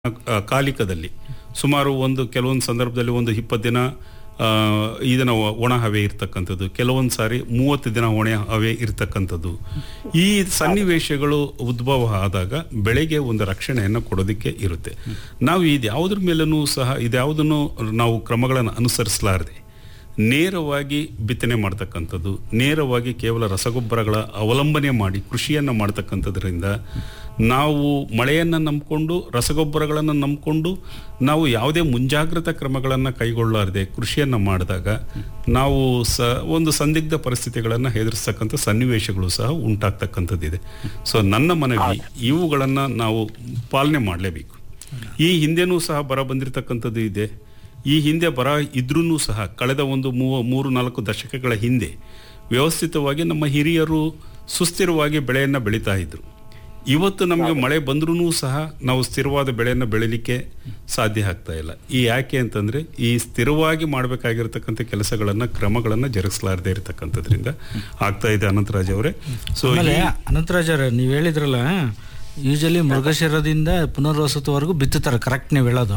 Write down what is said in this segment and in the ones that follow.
ಆ, ಕಾಲಿಕದಲ್ಲಿ ಸುಮಾರು ಒಂದು ಕೆಲವೊಂದು ಸಂದರ್ಭದಲ್ಲಿ ಒಂದು ಇಪ್ಪತ್ತು ದಿನ ಆ, ಇದನ್ನ ಒ- ಒಣ ಹವೆ ಇರ್ತಕ್ಕಂಥದ್ದು ಕೆಲವೊಂದು ಸಾರಿ ಮೂವತ್ತು ದಿನ ಒಣ ಹವೆ ಇರ್ತಕ್ಕಂಥದ್ದು ಈ ಸನ್ನಿವೇಶಗಳು ಉದ್ಭವ ಆದಾಗ ಬೆಳೆಗೆ ಒಂದು ರಕ್ಷಣೆಯನ್ನು ಕೊಡೋದಕ್ಕೆ ಇರುತ್ತೆ ನಾವು ಇದ್ಯಾವುದ್ರ ಮೇಲೂ ಸಹ ಇದ್ಯಾವುದನ್ನು ನಾವು ಕ್ರಮಗಳನ್ನು ಅನುಸರಿಸಲಾರದೆ ನೇರವಾಗಿ ಬಿತ್ತನೆ ಮಾಡ್ತಕ್ಕಂಥದ್ದು ನೇರವಾಗಿ ಕೇವಲ ರಸಗೊಬ್ಬರಗಳ ಅವಲಂಬನೆ ಮಾಡಿ ಕೃಷಿಯನ್ನು ಮಾಡ್ತಕ್ಕಂಥದ್ರಿಂದ ನಾವು ಮಳೆಯನ್ನು ನಂಬಿಕೊಂಡು ರಸಗೊಬ್ಬರಗಳನ್ನು ನಂಬಿಕೊಂಡು ನಾವು ಯಾವುದೇ ಮುಂಜಾಗ್ರತಾ ಕ್ರಮಗಳನ್ನು ಕೈಗೊಳ್ಳಲಾರದೆ ಕೃಷಿಯನ್ನು ಮಾಡಿದಾಗ ನಾವು ಸ ಒಂದು ಸಂದಿಗ್ಧ ಪರಿಸ್ಥಿತಿಗಳನ್ನು ಎದುರಿಸ್ತಕ್ಕಂಥ ಸನ್ನಿವೇಶಗಳು ಸಹ ಉಂಟಾಗ್ತಕ್ಕಂಥದ್ದಿದೆ ಸೊ ನನ್ನ ಮನವಿ ಇವುಗಳನ್ನು ನಾವು ಪಾಲನೆ ಮಾಡಲೇಬೇಕು ಈ ಹಿಂದೆನೂ ಸಹ ಬರ ಬಂದಿರತಕ್ಕಂಥದ್ದು ಇದೆ ಈ ಹಿಂದೆ ಬರ ಇದ್ರೂ ಸಹ ಕಳೆದ ಒಂದು ಮೂವ ಮೂರು ನಾಲ್ಕು ದಶಕಗಳ ಹಿಂದೆ ವ್ಯವಸ್ಥಿತವಾಗಿ ನಮ್ಮ ಹಿರಿಯರು ಸುಸ್ಥಿರವಾಗಿ ಬೆಳೆಯನ್ನು ಬೆಳೀತಾ ಇದ್ರು ಇವತ್ತು ನಮಗೆ ಮಳೆ ಬಂದ್ರೂ ಸಹ ನಾವು ಸ್ಥಿರವಾದ ಬೆಳೆಯನ್ನು ಬೆಳಿಲಿಕ್ಕೆ ಸಾಧ್ಯ ಆಗ್ತಾ ಇಲ್ಲ ಈ ಯಾಕೆ ಅಂತಂದ್ರೆ ಈ ಸ್ಥಿರವಾಗಿ ಮಾಡಬೇಕಾಗಿರ್ತಕ್ಕಂಥ ಕೆಲಸಗಳನ್ನು ಕ್ರಮಗಳನ್ನು ಜರುಗಿಸಲಾರದೆ ಇರತಕ್ಕಂಥದ್ರಿಂದ ಆಗ್ತಾ ಇದೆ ಅನಂತರಾಜ್ ಅವರೇ ಸೊ ಆಮೇಲೆ ಅನಂತರಾಜ್ ಅವ್ರೆ ನೀವು ಹೇಳಿದ್ರಲ್ಲ ಯೂಶಲಿ ಮೃಗಶಿರದಿಂದ ಪುನರ್ವಸತವರೆಗೂ ಬಿತ್ತುತ್ತಾರೆ ಕರೆಕ್ಟ್ ನೀವು ಹೇಳೋದು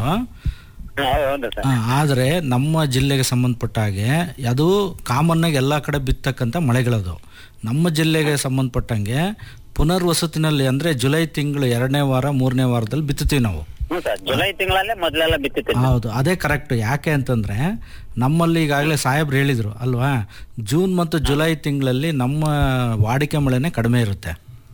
ಹೌದು ಸರ್ ಆ, ಆದ್ರೆ ನಮ್ಮ ಜಿಲ್ಲೆಗೆ ಸಂಬಂಧಪಟ್ಟ ಹಾಗೆ ಅದು ಕಾಮನ್ ಆಗಿ ಎಲ್ಲ ಕಡೆ ಬಿತ್ತಕ್ಕಂಥ ಮಳೆಗಳದು ನಮ್ಮ ಜಿಲ್ಲೆಗೆ ಸಂಬಂಧಪಟ್ಟಂಗೆ ಪುನರ್ವಸತಿನಲ್ಲಿ ಅಂದ್ರೆ ಜುಲೈ ತಿಂಗಳು ಎರಡನೇ ವಾರ ಮೂರನೇ ವಾರದಲ್ಲಿ ಬಿತ್ತುತ್ತೀವಿ ನಾವು ಹ್ಞೂ ಸರ್ ಜುಲೈ ತಿಂಗಳಲ್ಲೇ ಮೊದಲೆಲ್ಲ ಬಿತ್ತಿತ್ತು ಹೌದು ಅದೇ ಕರೆಕ್ಟ್ ಯಾಕೆ ಅಂತಂದ್ರೆ ನಮ್ಮಲ್ಲಿ ಈಗಾಗಲೇ ಸಾಹೇಬ್ರು ಹೇಳಿದ್ರು ಅಲ್ವಾ ಜೂನ್ ಮತ್ತು ಜುಲೈ ತಿಂಗಳಲ್ಲಿ ನಮ್ಮ ವಾಡಿಕೆ ಮಳೆನೇ ಕಡಿಮೆ ಇರುತ್ತೆ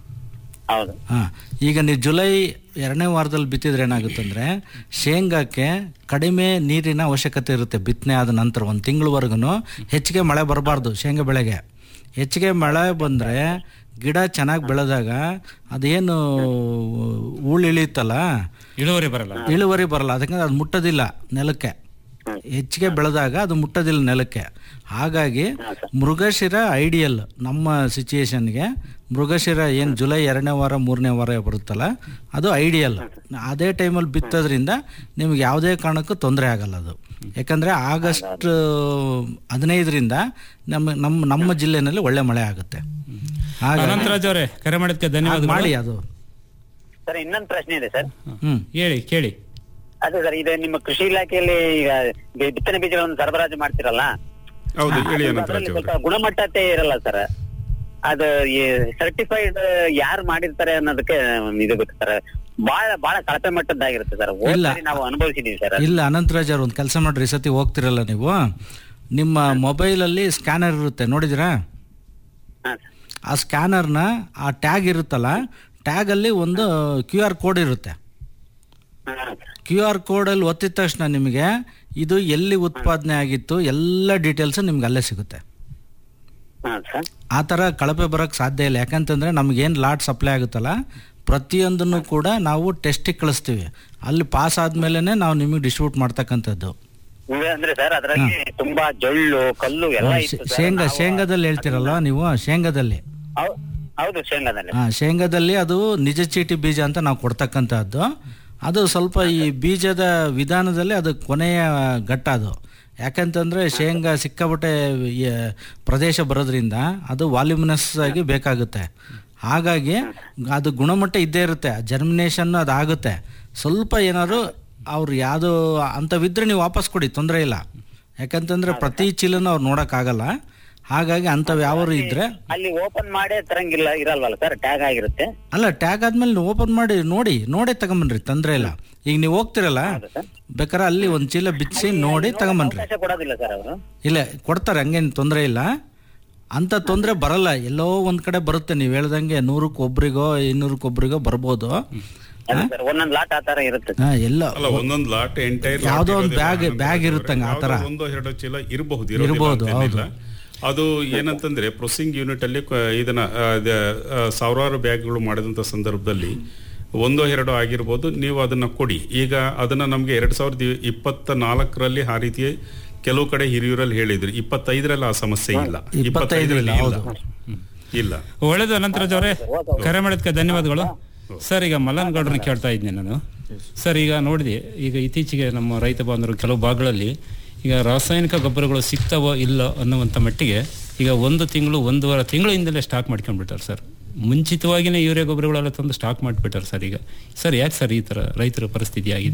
ಹೌದು ಹಾಂ ಈಗ ನೀವು ಜುಲೈ ಎರಡನೇ ವಾರದಲ್ಲಿ ಬಿತ್ತಿದ್ರೆ ಏನಾಗುತ್ತಂದ್ರೆ ಶೇಂಗಾಕ್ಕೆ ಕಡಿಮೆ ನೀರಿನ ಅವಶ್ಯಕತೆ ಇರುತ್ತೆ ಬಿತ್ತನೆ ಆದ ನಂತರ ಒಂದು ತಿಂಗಳವರೆಗೂ ಹೆಚ್ಚಿಗೆ ಮಳೆ ಬರಬಾರ್ದು ಶೇಂಗಾ ಬೆಳೆಗೆ ಹೆಚ್ಚಿಗೆ ಮಳೆ ಬಂದರೆ ಗಿಡ ಚೆನ್ನಾಗಿ ಬೆಳೆದಾಗ ಅದೇನು ಉಳಿಳಿಯುತ್ತಲ್ಲ ಇಳುವರಿ ಬರಲ್ಲ ಇಳುವರಿ ಬರಲ್ಲ ಅದಕ್ಕೆ ಅದು ಮುಟ್ಟೋದಿಲ್ಲ ನೆಲಕ್ಕೆ ಹೆಚ್ಚಿಗೆ ಬೆಳೆದಾಗ ಅದು ಮುಟ್ಟೋದಿಲ್ಲ ನೆಲಕ್ಕೆ ಹಾಗಾಗಿ ಮೃಗಶಿರ ಐಡಿಯಲ್ ನಮ್ಮ ಸಿಚುಯೇಷನ್ಗೆ ಮೃಗಶಿರ ಏನು ಜುಲೈ ಎರಡನೇ ವಾರ ಮೂರನೇ ವಾರ ಬರುತ್ತಲ್ಲ ಅದು ಐಡಿಯಲ್ ಅದೇ ಟೈಮಲ್ಲಿ ಬಿತ್ತೋದ್ರಿಂದ ನಿಮ್ಗೆ ಯಾವುದೇ ಕಾರಣಕ್ಕೂ ತೊಂದರೆ ಆಗಲ್ಲ ಅದು ಯಾಕಂದರೆ ಆಗಸ್ಟ್ ಹದಿನೈದರಿಂದ ನಮ್ಮ ನಮ್ಮ ನಮ್ಮ ಜಿಲ್ಲೆನಲ್ಲಿ ಒಳ್ಳೆ ಮಳೆ ಆಗುತ್ತೆ ಹಾಗಾಗಿ ಅನಂತರಾಜ್ ಅವರೇ ಕರೆ ಮಾಡಿದ್ಕೆ ಧನ್ಯವಾದ ಮಾಡಿ ಅದು ಸರ್ ಇನ್ನೊಂದು ಪ್ರಶ್ನೆ ಇದೆ ಸರ್ ಹ್ಞೂ ಹೇಳಿ ಕೇಳಿ ಅದೇ ಸರ್ ಇದು ನಿಮ್ಮ ಕೃಷಿ ಇಲಾಖೆಯಲ್ಲಿ ಈಗ ಬಿ- ಬಿತ್ತನೆ ಬೀಜಗಳನ್ನು ಸರಬರಾಜು ಮಾಡ್ತಿರಲ್ಲ ಹೌದು ಹೇಳಿ ಅದು ಅನಂತರಾಜ್ ಅದ್ರಲ್ಲಿ ಅವರೇ ಸ್ವಲ್ಪ ಗುಣಮಟ್ಟತೆ ಇರಲ್ಲ ಸರ್ ಅದು ಸರ್ಟಿಫೈಡ್ ಯಾರು ಮಾಡಿರ್ತಾರೆ ಅನ್ನೋದಕ್ಕೆ ಒಂದು ಇದು ಬೇಕು ಸರ್ ಬಹಳ ಬಹಳ ಕಳಪೆ ಮಟ್ಟದ್ದಾಗಿರುತ್ತೆ ಸರ್ ಹೋದ್ ಇಲ್ಲ. ಸರಿ ನಾವು ಅನುಭವಿಸಿದೀವಿ ಸರ್ ಇಲ್ಲ ಅನಂತರಾಜ್ ಅವ್ರು ಒಂದು ಕೆಲಸ ಮಾಡ್ರಿ ಈ ಸತಿ ಹೋಗ್ತಿರಲ್ಲ ನೀವು ನಿಮ್ಮ ಮೊಬೈಲಲ್ಲಿ ಸ್ಕ್ಯಾನರ್ ಇರುತ್ತೆ ನೋಡಿದಿರಾ ಹಾ ಸರ್ ಆ ಸ್ಕ್ಯಾನರ್ನ ಆ ಟ್ಯಾಗ್ ಇರುತ್ತಲ್ಲ ಟ್ಯಾಗಲ್ಲಿ ಒಂದು ಕ್ಯೂ ಆರ್ ಕೋಡ್ ಇರುತ್ತೆ ಹಾ ಸರ್ ಕ್ಯೂ ಆರ್ ಕೋಡಲ್ಲಿ ಒತ್ತಿದ ತಕ್ಷಣ ನಿಮಗೆ ಇದು ಎಲ್ಲಿ ಉತ್ಪಾದನೆ ಆಗಿತ್ತು ಎಲ್ಲ ಡೀಟೇಲ್ಸು ನಿಮ್ಗೆ ಅಲ್ಲೇ ಸಿಗುತ್ತೆ ಹಾ ಸರ್ ಆ ಥರ ಕಳಪೆ ಬರೋಕ್ಕೆ ಸಾಧ್ಯ ಇಲ್ಲ ಯಾಕಂತಂದರೆ ನಮಗೇನು ಲಾಟ್ ಸಪ್ಲೈ ಆಗುತ್ತಲ್ಲ ಪ್ರತಿಯೊಂದನ್ನು ಕೂಡ ನಾವು ಟೆಸ್ಟಿಗೆ ಕಳಿಸ್ತೀವಿ ಅಲ್ಲಿ ಪಾಸ್ ಆದ್ಮೇಲೆ ನಾವು ನಿಮಗೆ ಡಿಸ್ಟ್ರಿಬ್ಯೂಟ್ ಮಾಡ್ತಕ್ಕಂಥದ್ದು ನೀವೇ ಅಂದ್ರೆ ಸರ್ ಅದ್ರಲ್ಲಿ ತುಂಬಾ ಜೊಳ್ಳು ಕಲ್ಲು ಎಲ್ಲ ಇತ್ತು sir. ಶೇಂಗಾ ನಾವು- ಶೇಂಗಾದಲ್ಲಿ ಹೇಳ್ತಿರಲ್ಲ ನೀವು ಶೇಂಗಾದಲ್ಲಿ ಹೌ- ಹೌದು ಶೇಂಗಾದಲ್ಲಿ ಆ, ಶೇಂಗಾದಲ್ಲಿ ಅದು ನಿಜ ಚೀಟಿ ಬೀಜ ಅಂತ ನಾವು ಕೊಡ್ತಕ್ಕಂಥದ್ದು ಅದು ಸ್ವಲ್ಪ ಈ ಬೀಜದ ವಿಧಾನದಲ್ಲಿ ಅದು ಕೊನೆಯ ಘಟ್ಟ ಅದು ಯಾಕಂತಂದರೆ ಶೇಂಗಾ ಸಿಕ್ಕಾಪಟ್ಟೆ ಈ, ಪ್ರದೇಶ ಬರೋದ್ರಿಂದ ಅದು ವಾಲ್ಯೂಮಿನಸ್ ಆಗಿ ಬೇಕಾಗುತ್ತೆ ಹಾಗಾಗಿ ಅದು ಗುಣಮಟ್ಟ ಇದ್ದೇ ಇರುತ್ತೆ ಜರ್ಮಿನೇಷನ್ ಅದು ಆಗುತ್ತೆ ಸ್ವಲ್ಪ ಏನಾದ್ರು ಅವ್ರು ಯಾವುದು ಅಂಥವಿದ್ರೆ ನೀವು ವಾಪಸ್ ಕೊಡಿ ತೊಂದರೆ ಇಲ್ಲ ಯಾಕಂತಂದರೆ ಪ್ರತಿ ಚೀಲನೂ ಅವ್ರು ನೋಡೋಕ್ಕಾಗಲ್ಲ ಹಾಗಾಗಿ ಅಂಥವು ಯಾವರು ಇದ್ದರೆ ಅಲ್ಲಿ ಓಪನ್ ಮಾಡೇ ತರಂಗಿಲ್ಲ ಇರಲ್ವಲ್ಲ ಸರ್ ಟ್ಯಾಗ್ ಆಗಿರುತ್ತೆ ಅಲ್ಲ ಟ್ಯಾಗ್ ಆದ್ಮೇಲೆ ನೀವು ಓಪನ್ ಮಾಡಿ ನೋಡಿ ನೋಡೇ ತಗೊಂಬನ್ರಿ ತೊಂದರೆ ಇಲ್ಲ ಈಗ ನೀವು ಹೋಗ್ತಿರಲ್ಲ ಬೇಕಾದ್ರೆ ಅಲ್ಲಿ ಒಂದು ಚೀಲ ಬಿಚ್ಚಿ ನೋಡಿ ತಗೊಂಬನ್ರಿ ಅವಕಾಶ ಕೊಡೋದಿಲ್ಲ ಸರ್ ಅವರು ಇಲ್ಲ ಕೊಡ್ತಾರೆ ಹಂಗೇನು ತೊಂದರೆ ಇಲ್ಲ ಅಂಥ ತೊಂದರೆ ಬರಲ್ಲ ಎಲ್ಲೋ ಒಂದು ಕಡೆ ಬರುತ್ತೆ ನೀವು ಹೇಳ್ದಂಗೆ ನೂರಕ್ಕೆ ಒಬ್ರಿಗೋ ಇನ್ನೂರಕ್ಕೊಬ್ರಿಗೋ ಬರ್ಬೋದು ಅದೇ ಸರ್ ಒಂದೊಂದು ಲಾಟ್ ಆ ತರ ಇರುತ್ತೆ ಹಾಂ ಎಲ್ಲ ಅಲ್ಲ ಒಂದೊಂದು ಲಾಟ್ ಎಂಟೈರ್ ಯಾವ್ದೋ ಒಂದು ಬ್ಯಾಗ್ ಬ್ಯಾಗ್ ಇರುತ್ತಂಗೆ ಆ ಥರ ಒಂದೋ ಎರಡೋ ಚೀಲ ಇರಬಹುದು ಇರ್ಬೋದು, ಹೌದು. ಅದು ಏನಂತಂದ್ರೆ ಪ್ರೊಸೆಸಿಂಗ್ ಯೂನಿಟ್ ಅಲ್ಲಿ ಕ- ಇದನ್ನ ಆ, ದ- ಆ, ಸಾವಿರಾರು ಬ್ಯಾಗ್ಗಳು ಮಾಡಿದಂತ ಸಂದರ್ಭದಲ್ಲಿ ಒಂದೋ ಎರಡೋ ಆಗಿರ್ಬೋದು ನೀವು ಅದನ್ನ ಕೊಡಿ ಈಗ ಅದನ್ನ ನಮ್ಗೆ ಎರಡ್ ಸಾವಿರದ ಇಪ್ಪತ್ತ ನಾಲ್ಕರಲ್ಲಿ ಆ ರೀತಿ ಕೆಲವು ಕಡೆ ಹಿರಿಯೂರಲ್ಲಿ ಹೇಳಿದ್ರು ಇಪ್ಪತ್ತೈದರಲ್ಲಿ ಆ ಸಮಸ್ಯೆ ಇಲ್ಲ ಇಪ್ಪತ್ತೈದರಲ್ಲಿ ಇಲ್ಲ ಇಲ್ಲ ಒಳ್ಳೇದು ಅನಂತರಾಜ್ ಅವರೇ ಕರೆ ಮಾಡಿದ್ಕೆ ಧನ್ಯವಾದಗಳು ಸರ್ ಈಗ ಮಲ್ಲನ್ ಗೌಡ್ರನ್ನ ಕೇಳ್ತಾ ಇದ್ದೀನಿ ನಾನು ಸರ್ ಈಗ ನೋಡಿದೆ ಈಗ ಇತ್ತೀಚೆಗೆ ನಮ್ಮ ರೈತ ಬಾಂಧವರು ಕೆಲವು ಭಾಗಗಳಲ್ಲಿ ಈಗ ರಾಸಾಯನಿಕ ಗೊಬ್ಬರಗಳು ಸಿಗ್ತಾವೋ ಇಲ್ಲ ಅನ್ನುವಂಥ ಮಟ್ಟಿಗೆ ಈಗ ಒಂದು ತಿಂಗಳು ಒಂದೂವರೆ ತಿಂಗಳಿಂದಲೇ ಸ್ಟಾಕ್ ಮಾಡ್ಕೊಂಡ್ಬಿಟ್ಟಾರೆ ಸರ್ ಮುಂಚಿತವಾಗಿನೇ ಯೂರಿಯಾ ಗೊಬ್ಬರಗಳೆಲ್ಲ ತಂದು ಸ್ಟಾಕ್ ಮಾಡಿಬಿಟ್ಟಾರೆ ಸರ್ ಈಗ ಸರ್ ಯಾಕೆ ಸರ್ ಈ ಥರ ರೈತರ ಪರಿಸ್ಥಿತಿ ಆಗಿದೆ